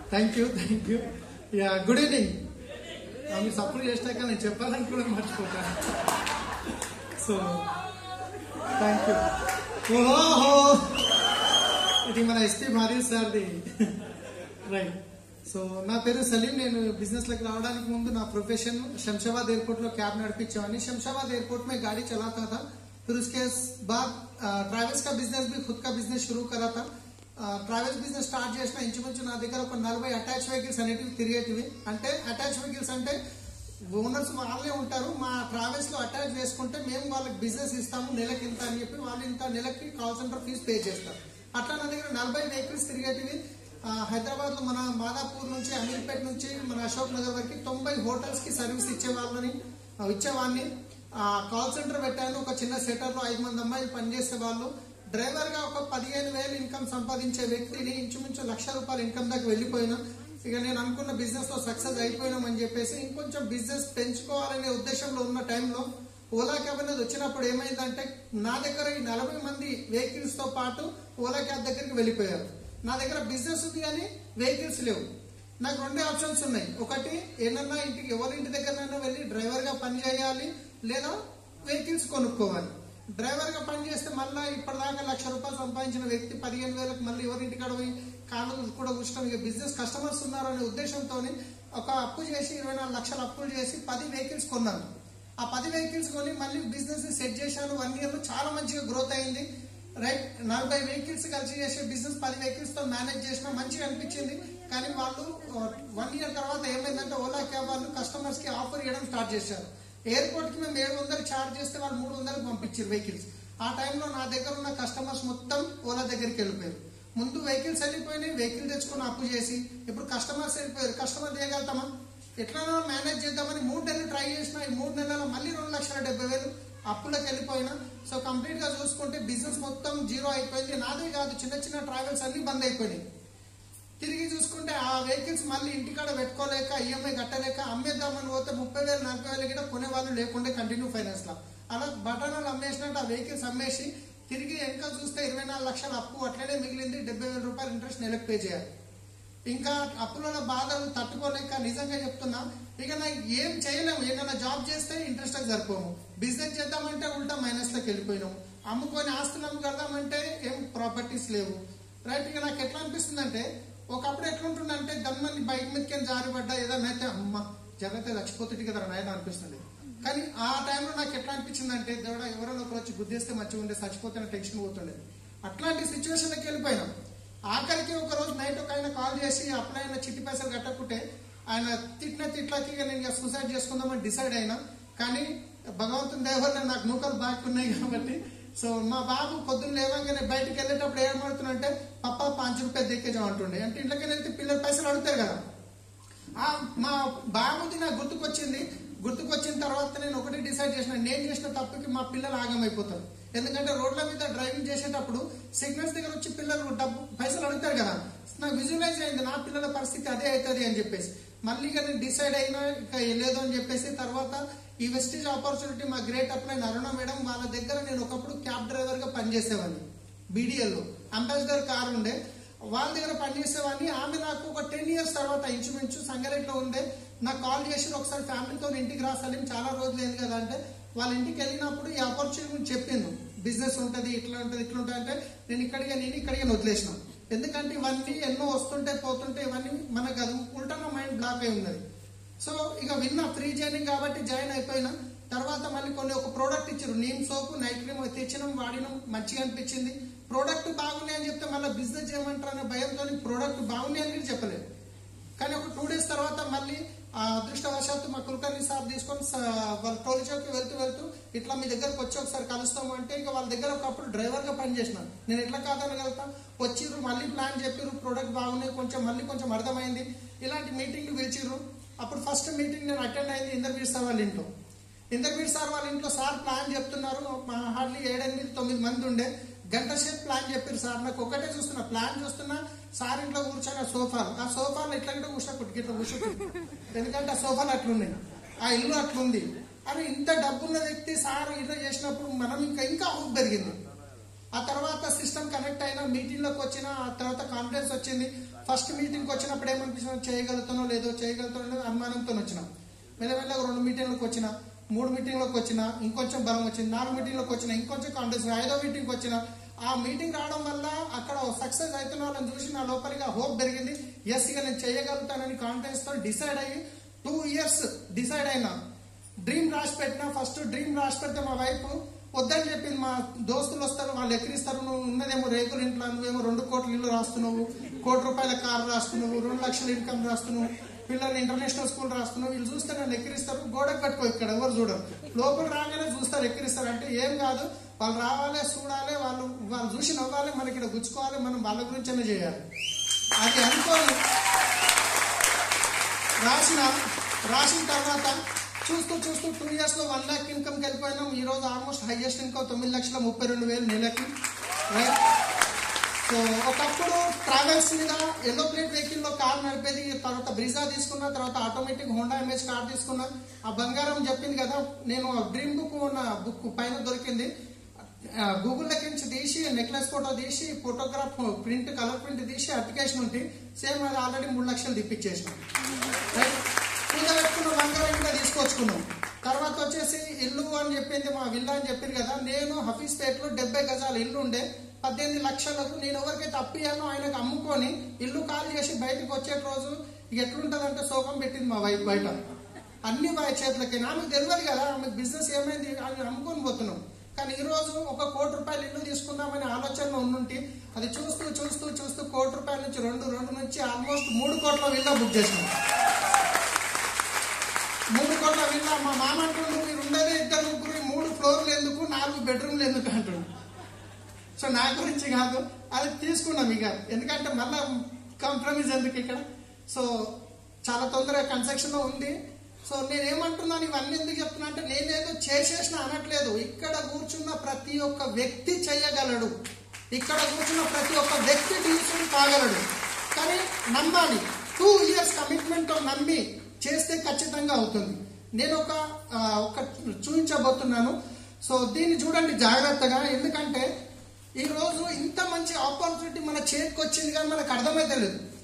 thank you thank you yeah good evening మీరు support చేసినాక నేను చెప్పాలని కూడా మర్చిపోతాను సో థ్యాంక్ యూ ఓహో ఇది మన ఎస్పీ మారీ సార్ది రైట్ సో నా పేరు సలీం నేను బిజినెస్ లోకి రావడానికి ముందు నా प्रोफेशन शमशाबाद एयरपोर्ट లో క్యాబ్ నడిపించేవాడిని शमशाबाद एयरपोर्ट में गाड़ी चलाता था फिर उसके बाद ट्रैवल्स का बिजनेस भी खुद का बिजनेस शुरू करा था ట్రావెల్స్ బిజినెస్ స్టార్ట్ చేసిన ఇంచుమించు నా దగ్గర ఒక నలభై అటాచ్ వెహికల్స్ అనేటివి తిరిగేటివి అంటే అటాచ్ వెహికల్స్ అంటే ఓనర్స్ వాళ్ళే ఉంటారు మా ట్రావెల్స్ లో అటాచ్ చేసుకుంటే మేము వాళ్ళకి బిజినెస్ ఇస్తాము నెలకి ఇంత అని చెప్పి వాళ్ళు ఇంత నెలకి కాల్ సెంటర్ ఫీజు పే చేస్తారు అట్లా నా దగ్గర నలభై వెహికల్స్ తిరిగేటివి ఆ, హైదరాబాద్ లో మన మాదాపూర్ నుంచి అమీర్పేట్ నుంచి మన అశోక్ నగర్ వరకు తొంభై హోటల్స్ కి సర్వీస్ ఇచ్చే వాళ్ళని ఆ, ఇచ్చేవాడిని కాల్ సెంటర్ పెట్టాను ఒక చిన్న సెటర్ లో ఐదు మంది అమ్మాయిలు పనిచేసే వాళ్ళు డ్రైవర్ గా ఒక పదిహేను వేలు ఇన్కమ్ సంపాదించే వ్యక్తిని ఇంచుమించు లక్ష రూపాయల ఇన్కమ్ దాకా వెళ్ళిపోయినా ఇక నేను అనుకున్న బిజినెస్ లో సక్సెస్ అయిపోయినామని చెప్పేసి ఇంకొంచెం బిజినెస్ పెంచుకోవాలనే ఉద్దేశంలో ఉన్న టైంలో ఓలా క్యాబ్ అనేది వచ్చినప్పుడు ఏమైందంటే నా దగ్గర ఈ నలభై మంది వెహికల్స్ తో పాటు ఓలా క్యాబ్ దగ్గరికి వెళ్ళిపోయారు నా దగ్గర బిజినెస్ ఉంది కానీ వెహికల్స్ లేవు నాకు రెండే ఆప్షన్స్ ఉన్నాయి ఒకటి ఏమన్నా ఇంటికి ఎవరి ఇంటి దగ్గరనైనా వెళ్ళి డ్రైవర్ గా పని చేయాలి లేదా వెహికల్స్ కొనుక్కోవాలి డ్రైవర్ గా పని చేస్తే మళ్ళీ ఇప్పటిదాకా లక్ష రూపాయలు సంపాదించిన వ్యక్తి పదిహేను వేలకు మళ్ళీ ఎవరి ఇంటికాడ పోయి కాళ్ళు కూడా కూర్చొని ఇక బిజినెస్ కస్టమర్స్ ఉన్నారు అనే ఉద్దేశంతో ఒక అప్పు చేసి ఇరవై నాలుగు లక్షల అప్పులు చేసి పది వెహికల్స్ కొన్నాను ఆ పది వెహికల్స్ కొని మళ్ళీ బిజినెస్ ని సెట్ చేశాను వన్ ఇయర్ లో చాలా మంచిగా గ్రోత్ అయింది రైట్ నలభై వెహికల్స్ కలిసి చేసే బిజినెస్ పది వెహికల్స్ తో మేనేజ్ చేసిన మంచిగా అనిపించింది కానీ వాళ్ళు వన్ ఇయర్ తర్వాత ఏమైందంటే ఓలా క్యాబ్ వాళ్ళు కస్టమర్స్ కి ఆఫర్ ఇవ్వడం స్టార్ట్ చేశారు ఎయిర్పోర్ట్ కి మేము ఏడు వందలు ఛార్జ్ చేస్తే వాళ్ళు మూడు వందలకు పంపించారు వెహికల్స్ ఆ టైంలో నా దగ్గర ఉన్న కస్టమర్స్ మొత్తం ఓలా దగ్గరికి వెళ్ళిపోయారు ముందు వెహికల్స్ వెళ్ళిపోయినాయి వెహికల్ తెచ్చుకొని అప్పు చేసి ఇప్పుడు కస్టమర్స్ వెళ్ళిపోయారు కస్టమర్ చేయగలుగుతామా ఎట్లనో మేనేజ్ చేద్దామని మూడు నెలలు ట్రై చేసిన ఈ మూడు నెలల మళ్ళీ రెండు లక్షల డెబ్బై వేలు అప్పులకు వెళ్ళిపోయినా సో కంప్లీట్ గా చూసుకుంటే బిజినెస్ మొత్తం జీరో అయిపోయింది నాదే కాదు చిన్న చిన్న ట్రావెల్స్ అన్ని బంద్ అయిపోయినాయి తిరిగి చూసుకుంటే ఆ వెహికల్స్ మళ్ళీ ఇంటికాడ పెట్టుకోలేక ఈఎంఐ కట్టలేక అమ్మేద్దామని పోతే ముప్పై వేలు నలభై వేలు కూడా కొనే వాళ్ళు లేకుండే కంటిన్యూ ఫైనాన్స్ లో అలా బటనాలు అమ్మేసినట్టు ఆ వెహికల్స్ అమ్మేసి తిరిగి వెనక చూస్తే ఇరవై నాలుగు లక్షల అప్పు అట్లనే మిగిలింది డెబ్బై వేల రూపాయలు ఇంట్రెస్ట్ నెలకు పే చేయాలి ఇంకా అప్పుల బాధలు తట్టుకోలేక నిజంగా చెప్తున్నా ఇక నాకు ఏం చేయలేము ఏదైనా జాబ్ చేస్తే ఇంట్రెస్ట్ సరిపోము బిజినెస్ చేద్దామంటే ఉల్టా మైనస్ లోకి వెళ్ళిపోయినాం అమ్ముకొని ఆస్తులు అమ్ముకడదామంటే ఏం ప్రాపర్టీస్ లేవు రైట్ ఇక నాకు ఎట్లా అనిపిస్తుంది అంటే ఒకప్పుడు ఎట్లుంటుందంటే దమ్మని బైక్ మీదకి జారి పడ్డా ఏదైనా అయితే అమ్మ జగతే చచ్చిపోతుంది కదా నాయన అనిపిస్తుంది కానీ ఆ టైంలో నాకు ఎట్లా అనిపించింది అంటే దేవుడా ఎవరైనా ఒకరు వచ్చి గుద్దేస్తే మంచిగా ఉండే చచ్చిపోతే టెన్షన్ పోతుండే అట్లాంటి సిచ్యువేషన్కి వెళ్ళిపోయినాం ఆఖరికి ఒక రోజు నైట్ ఒక ఆయన కాల్ చేసి అప్లై అయిన చిట్టి పైసలు కట్టకుంటే ఆయన తిట్టిన తిట్లకి ఇక నేను సూసైడ్ చేసుకుందామని డిసైడ్ అయినా కానీ భగవంతుని దయ వల్ల నాకు నూకలు బాగా ఉన్నాయి కాబట్టి సో మా బాబు పొద్దున్న లేవగానే బయటికి వెళ్ళేటప్పుడు ఏమడుతున్నంటే పప్ప పాంచ్ రూపాయలు దిక్కేజాం అంటుండే అంటే ఇంట్లోకి వెళ్తే పిల్లలు పైసలు అడుగుతారు కదా ఆ మా బాబుది నాకు గుర్తుకొచ్చింది గుర్తుకొచ్చిన తర్వాత నేను ఒకటి డిసైడ్ చేసిన నేను చేసిన తప్పుకి మా పిల్లలు ఆగమైపోతారు ఎందుకంటే రోడ్ల మీద డ్రైవింగ్ చేసేటప్పుడు సిగ్నల్స్ దగ్గర వచ్చి పిల్లలు డబ్బు పైసలు అడుగుతారు కదా నాకు విజువలైజ్ అయింది నా పిల్లల పరిస్థితి అదే అవుతుంది అని చెప్పేసి మళ్ళీ ఇక నేను డిసైడ్ అయినా ఇక లేదు అని చెప్పేసి తర్వాత ఈ వెస్టేజ్ ఆపర్చునిటీ మా గ్రేట్ అప్లైన్ అరుణ మేడం వాళ్ళ దగ్గర నేను ఒకప్పుడు క్యాబ్ డ్రైవర్ గా పనిచేసేవాడిని బీడీఎల్ అంబాసిడర్ కార్ ఉండే వాళ్ళ దగ్గర పనిచేసేవాడిని ఆమె నాకు ఒక టెన్ ఇయర్స్ తర్వాత ఇంచుమించు సంగారెడ్డిలో ఉండే నాకు కాల్ చేసి ఒకసారి ఫ్యామిలీతో ఇంటికి రా సలీం చాలా రోజులు అయింది కదా అంటే వాళ్ళ ఇంటికి వెళ్ళినప్పుడు ఈ ఆపర్చునిటీ గురించి చెప్పింది బిజినెస్ ఉంటది ఇట్లా ఉంటది ఇట్లా ఉంటుంది అంటే నేను ఇక్కడికి నేను ఇక్కడికి వదిలేసిన ఎందుకంటే ఇవన్నీ ఎన్నో వస్తుంటే పోతుంటే ఇవన్నీ మనకు అది ఉల్టా మైండ్ బ్లాక్ అయి ఉన్నది సో ఇక విన్నా ఫ్రీ జర్నింగ్ కాబట్టి జాయిన్ అయిపోయినా తర్వాత మళ్ళీ కొన్ని ఒక ప్రోడక్ట్ ఇచ్చారు నీమ్ సోప్ నైట్ క్రీమ్ తెచ్చినాం వాడినాం మంచిగా అనిపించింది ప్రోడక్ట్ బాగున్నాయి అని చెప్తే మళ్ళీ బిజినెస్ చేయమంటారు అనే భయంతో ప్రోడక్ట్ బాగున్నాయి అని కూడా చెప్పలేదు కానీ ఒక టూ డేస్ తర్వాత మళ్ళీ ఆ అదృష్టవశాత్తు మా కులకర్ణి సార్ తీసుకొని స- వాళ్ళ టోల్ చౌక్ వెళ్తూ వెళ్తూ ఇట్లా మీ దగ్గరకు వచ్చి ఒకసారి కలుస్తాము అంటే ఇక వాళ్ళ దగ్గర ఒకప్పుడు డ్రైవర్ గా పనిచేసినాను నేను ఎట్లా కాదనగలుగుతా వచ్చిర్రు మళ్ళీ ప్లాన్ చెప్పిర్రు ప్రోడక్ట్ బాగున్నాయి కొంచెం మళ్ళీ కొంచెం అర్థమైంది ఇలాంటి మీటింగ్లు పిలిచిర్రు అప్పుడు ఫస్ట్ మీటింగ్ నేను అటెండ్ అయింది ఇందర్వీర్ సార్ వాళ్ళ ఇంట్లో ఇందర్వీర్ సార్ వాళ్ళ ఇంట్లో సార్ ప్లాన్ చెప్తున్నారు మా హార్డ్లీ ఏడెనిమిది తొమ్మిది మంది ఉండే గంట సేపు ప్లాన్ చెప్పారు సార్ నాకు ఒకటే చూస్తున్నా ప్లాన్ చూస్తున్నా సార్ ఇంట్లో కూర్చొని ఆ సోఫాలు ఆ సోఫాలు ఎట్లా కూడా కూర్చోకూడదు ఇట్లా కూర్చోకూడదు ఎందుకంటే ఆ సోఫాలు అట్లున్నాయి ఆ ఇల్లు అట్లుంది అని ఇంత డబ్బున్న వ్యక్తి సార్ ఇట్లా చేసినప్పుడు మనం ఇంకా ఇంకా హోప్ పెరిగింది ఆ తర్వాత సిస్టమ్ కనెక్ట్ అయినా మీటింగ్ లోకి వచ్చిన ఆ తర్వాత కాన్ఫిడెన్స్ వచ్చింది ఫస్ట్ మీటింగ్ వచ్చినప్పుడు ఏమనిపించింది చేయగలుగుతానో లేదో చేయగలుగుతానో లేదో అనుమానంతో వచ్చినాం మెల్లమెల్లగా రెండు మీటింగ్లకు వచ్చిన మూడు మీటింగ్లకు వచ్చిన ఇంకొంచెం బలం వచ్చింది నాలుగు మీటింగ్లకు వచ్చిన ఇంకొంచెం కాన్ఫిడెన్స్ ఐదో మీటింగ్కి వచ్చిన ఆ మీటింగ్ రావడం వల్ల అక్కడ సక్సెస్ అవుతున్న వాళ్ళని చూసి నా లోపలిగా హోప్ పెరిగింది ఎస్ ఇక నేను చేయగలుగుతానని కాన్ఫిడెన్స్ తో డిసైడ్ అయ్యి టూ ఇయర్స్ డిసైడ్ అయినా డ్రీమ్ రాసి పెట్టిన ఫస్ట్ డ్రీమ్ రాసి పెడితే మా వైఫ్ వద్దని చెప్పింది మా దోస్తులు వస్తారు వాళ్ళు ఎక్కిరిస్తారు నువ్వు ఉన్నదేమో రేకుల ఇంట్లో నువ్వేమో రెండు కోట్ల ఇల్లు రాస్తున్నావు కోటి రూపాయల కారు రాస్తున్నావు రెండు లక్షల ఇన్కమ్ రాస్తున్నావు పిల్లల్ని ఇంటర్నేషనల్ స్కూల్ రాస్తున్నావు వీళ్ళు చూస్తే నన్ను ఎక్కిరిస్తారు గోడకు కట్టుకో ఇక్కడ ఎవరు చూడరు లోపల రాగానే చూస్తారు ఎక్కిరిస్తారు అంటే ఏం కాదు వాళ్ళు రావాలి చూడాలి వాళ్ళు వాళ్ళు చూసి నవ్వాలి మనకి ఇక్కడ గుచ్చుకోవాలి మనం వాళ్ళ గురించనే చేయాలి అది అనుకోని రాసిన రాసిన తర్వాత చూస్తూ చూస్తూ టూ ఇయర్స్ లో వన్ లాక్ ఇన్కమ్ వెళ్ళిపోయినాం ఈ రోజు ఆల్మోస్ట్ హైయెస్ట్ ఇన్కమ్ తొమ్మిది లక్షల ముప్పై రెండు వేలు నెలకి రైట్ సో ఒకప్పుడు ట్రావెల్స్ మీద ఎల్లో ప్లేట్ వెహికల్ లో కార్ నడిపేది తర్వాత బ్రిజా తీసుకున్న తర్వాత ఆటోమేటిక్ హోండా ఎంఎస్ కార్ తీసుకున్నా ఆ బంగారం చెప్పింది కదా నేను డ్రీమ్ బుక్ ఉన్న బుక్ పైన దొరికింది గూగుల్ నుంచి తీసి నెక్లెస్ ఫోటో తీసి ఫోటోగ్రాఫ్ ప్రింట్ కలర్ ప్రింట్ తీసి అప్లికేషన్ ఉంది సేమ్ అది ఆల్రెడీ మూడు లక్షలు తిప్పించేసినాం రైట్ పూజ పెట్టుకున్న బంగారం ఇంకా తీసుకొచ్చుకున్నాం తర్వాత వచ్చేసి ఇల్లు అని చెప్పింది మా విల్లా అని చెప్పింది కదా నేను హఫీజ్ పేట్ లో డెబ్బై గజాల ఇల్లు ఉండే పద్దెనిమిది లక్షలకు నేను ఎవరికైతే అప్పియానో ఆయనకు అమ్ముకొని ఇల్లు ఖాళీ చేసి బయటకు వచ్చే రోజు ఇక ఎట్లుంటదంటే శోకం పెట్టింది మా వైఫ్ బయట అన్ని వారి చేతులకి ఆమెకు తెలియదు కదా ఆమె బిజినెస్ ఏమైంది అని అమ్ముకొని పోతున్నాం కానీ ఈ రోజు ఒక కోటి రూపాయలు ఇల్లు తీసుకుందామనే ఆలోచనలో ఉండుంటి అది చూస్తూ చూస్తూ చూస్తూ కోటి రూపాయల నుంచి రెండు రెండు నుంచి ఆల్మోస్ట్ మూడు కోట్ల విల్లా బుక్ చేసినాం మూడు కోట్ల విల్లా మా మామ అంటుండు మీరు ఉండేదే ఇద్దరు ముగ్గురు మూడు ఫ్లోర్లు ఎందుకు నాలుగు బెడ్రూమ్లు ఎందుకు అంటుండు సో నా గురించి కాదు అది తీసుకున్నాం ఇక ఎందుకంటే మళ్ళా కాంప్రమైజ్ ఎందుకు ఇక్కడ సో చాలా తొందరగా కన్స్ట్రక్షన్ లో ఉంది సో నేనేమంటున్నాను ఇవన్నీ ఎందుకు చెప్తున్నా అంటే నేనేదో చేసేసిన అనట్లేదు ఇక్కడ కూర్చున్న ప్రతి ఒక్క వ్యక్తి చేయగలడు ఇక్కడ కూర్చున్న ప్రతి ఒక్క వ్యక్తి తీసుకుని కాగలడు కానీ నమ్మాలి టూ ఇయర్స్ కమిట్మెంట్ తో నమ్మి చేస్తే ఖచ్చితంగా అవుతుంది నేను ఒక ఆ, ఒక చూపించబోతున్నాను సో దీన్ని చూడండి జాగ్రత్తగా ఎందుకంటే ఈ రోజు ఇంత మంచి ఆపర్చునిటీ మన చేతికి వచ్చింది కానీ మనకు అర్థమైతే లేదు